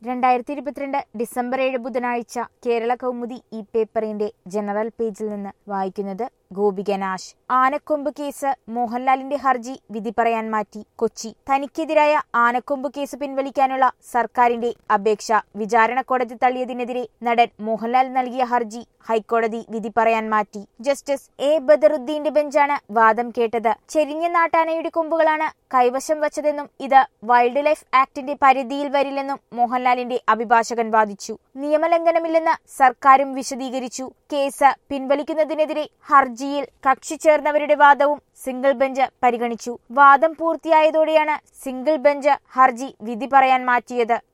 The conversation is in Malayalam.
രണ്ടായിരത്തി ഇരുപത്തിരണ്ട് ഡിസംബർ ഏഴ് ബുധനാഴ്ച കേരള കൗമുദി ഈ പേപ്പറിന്റെ ജനറൽ പേജിൽ നിന്ന് വായിക്കുന്നത് ഗോപിക നാശ് ആനക്കൊമ്പ് കേസ് മോഹൻലാലിന്റെ ഹർജി വിധി പറയാൻ മാറ്റി കൊച്ചി തനിക്കെതിരായ ആനക്കൊമ്പ് കേസ് പിൻവലിക്കാനുള്ള സർക്കാരിന്റെ അപേക്ഷ വിചാരണ കോടതി തള്ളിയതിനെതിരെ നടൻ മോഹൻലാൽ നൽകിയ ഹർജി ഹൈക്കോടതി വിധി പറയാൻ മാറ്റി ജസ്റ്റിസ് എ ബദറുദ്ദീന്റെ ബെഞ്ചാണ് വാദം കേട്ടത് ചെരിഞ്ഞ നാട്ടാനയുടെ കൊമ്പുകളാണ് കൈവശം വച്ചതെന്നും ഇത് വൈൽഡ് ലൈഫ് ആക്ടിന്റെ പരിധിയിൽ വരില്ലെന്നും മോഹൻലാലിന്റെ അഭിഭാഷകൻ വാദിച്ചു നിയമലംഘനമില്ലെന്ന് സർക്കാരും വിശദീകരിച്ചു കേസ് പിൻവലിക്കുന്നതിനെതിരെ ഹർജിയിൽ കക്ഷി ചേർന്നവരുടെ വാദവും സിംഗിൾ ബെഞ്ച് പരിഗണിച്ചു വാദം പൂർത്തിയായതോടെയാണ് സിംഗിൾ ബെഞ്ച് ഹർജി വിധി പറയാൻ മാറ്റിയത്